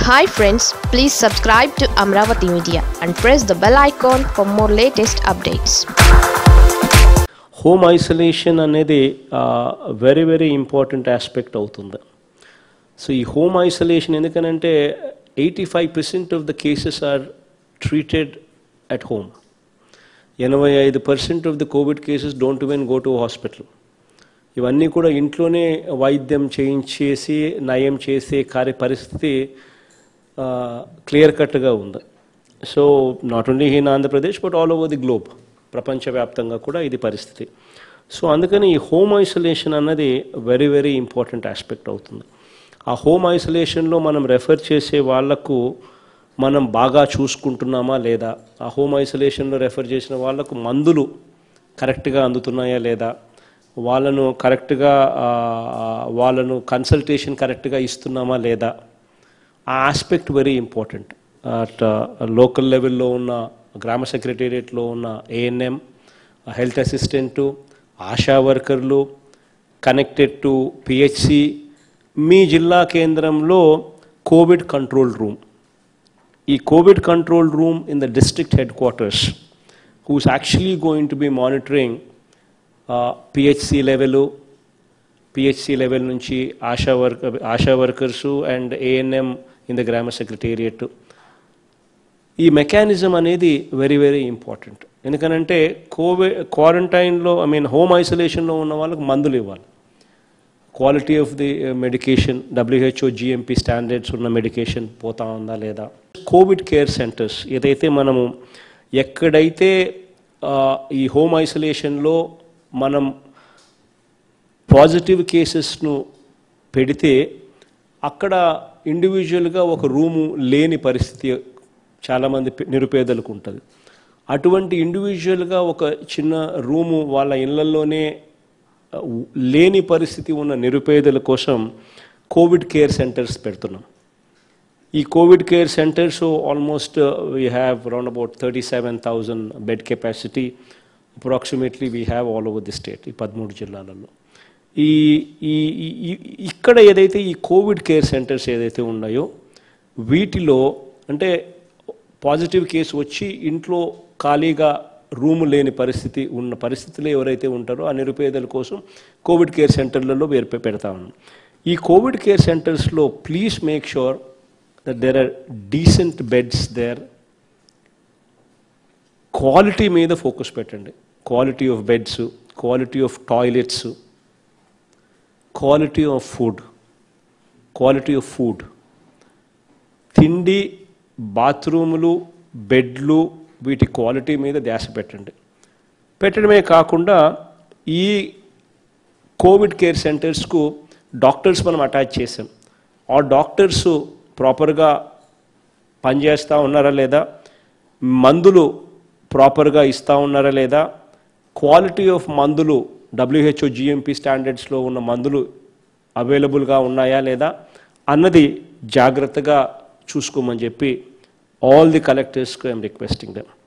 hi friends please subscribe to Amaravati media and press the bell icon for more latest updates home isolation అనేది very very important aspect అవుతుంది so ఈ home isolation ఎందుకనంటే eighty five percent of the cases are treated at home ఎనభై ఐదు percent of the covid cases don't even go to hospital ఇవన్నీ కూడా ఇంట్లోనే వైద్యం చేయించేసి నయం చేసే కార్య పరిస్థితి క్లియర్ కట్గా ఉంది so not only in Andhra Pradesh but all over the globe ప్రపంచవ్యాప్తంగా కూడా ఇది పరిస్థితి సో అందుకని ఈ హోమ్ ఐసోలేషన్ అన్నది వెరీ వెరీ ఇంపార్టెంట్ ఆస్పెక్ట్ అవుతుంది ఆ హోమ్ ఐసోలేషన్లో మనం రెఫర్ చేసే వాళ్లకు మనం బాగా చూసుకుంటున్నామా లేదా ఆ హోమ్ ఐసోలేషన్లో రెఫర్ చేసిన వాళ్లకు మందులు కరెక్ట్గా అందుతున్నాయా లేదా వాళ్ళను కరెక్ట్గా ఆ, వాళ్ళను కన్సల్టేషన్ కరెక్ట్గా ఇస్తున్నామా లేదా ఆ aspect very important at local లెవెల్లో ఉన్న గ్రామ సెక్రటేరియట్లో ఉన్న ఏఎన్ఎం హెల్త్ అసిస్టెంటు ఆశా వర్కర్లు కనెక్టెడ్ టు పిహెచ్సి మీ జిల్లా కేంద్రంలో కోవిడ్ కంట్రోల్ రూమ్ ఈ covid control room in the district headquarters who's actually going to be monitoring PHC level PHC level నుంచి ASHA work ASHA workers and ANM in the గ్రామ secretariat ఈ mechanism అనేది very very important ఎందుకనంటే covid క్వారంటైన్లో I mean home ఐసోలేషన్లో ఉన్న వాళ్ళకి మందులు ఇవ్వాలి quality of the medication WHO GMP standards ఉన్న మెడికేషన్ పోతా ఉందా లేదా కోవిడ్ కేర్ సెంటర్స్ ఏదైతే మనము ఎక్కడైతే ఆ, ఈ హోమ్ ఐసోలేషన్లో మనం పాజిటివ్ కేసెస్ను పెడితే అక్కడ ఇండివిజువల్గా ఒక రూము లేని పరిస్థితి చాలామంది పే- నిరుపేదలకు ఉంటుంది అటువంటి ఇండివిజువల్గా ఒక చిన్న రూము వాళ్ళ ఇళ్లలోనే ఆ, ఉ- లేని పరిస్థితి ఉన్న నిరుపేదల కోసం కోవిడ్ కేర్ సెంటర్స్ పెడుతున్నాం ఈ covid care centres almost we have round about thirty seven thousand bed capacity approximately we have all over the state ఈ పదమూడు జిల్లాలలో ఈ ఈ ఈ- ఈ- ఇక్కడ ఏదైతే ఈ కోవిడ్ కేర్ సెంటర్స్ ఏదైతే ఉన్నాయో వీటిలో అంటే పాజిటివ్ కేసు వచ్చి ఇంట్లో ఖాళీగా రూము లేని పరిస్థితి ఉన్న పరిస్థితిలో ఎవరైతే ఉంటారో ఆ నిరుపేదల కోసం కోవిడ్ కేర్ సెంటర్లలో వేరు పెడతా ఉన్నాం ఈ కోవిడ్ కేర్ సెంటర్స్లో please make sure that there are decent beds there quality మీద ఫోకస్ పెట్టండి quality of beds quality of toilets quality of food quality of food తిండి బాత్రూములు బెడ్లు వీటి క్వాలిటీ మీద ధ్యాస పెట్టండి పెట్టడమే కాకుండా ఈ కోవిడ్ కేర్ సెంటర్స్కు డాక్టర్స్ మనం అటాచ్ చేసాం ఆ డాక్టర్స్ ప్రాపర్గా పనిచేస్తూ ఉన్నారా లేదా మందులు ప్రాపర్గా ఇస్తూ ఉన్నారా లేదా క్వాలిటీ ఆఫ్ మందులు డబ్ల్యూహెచ్ఓ జిఎంపీ స్టాండర్డ్స్లో ఉన్న మందులు అవైలబుల్గా ఉన్నాయా లేదా అన్నది జాగ్రత్తగా చూసుకోమని చెప్పి ఆల్ ది కలెక్టర్స్కి ఐఎమ్ రిక్వెస్టింగ్ దెమ్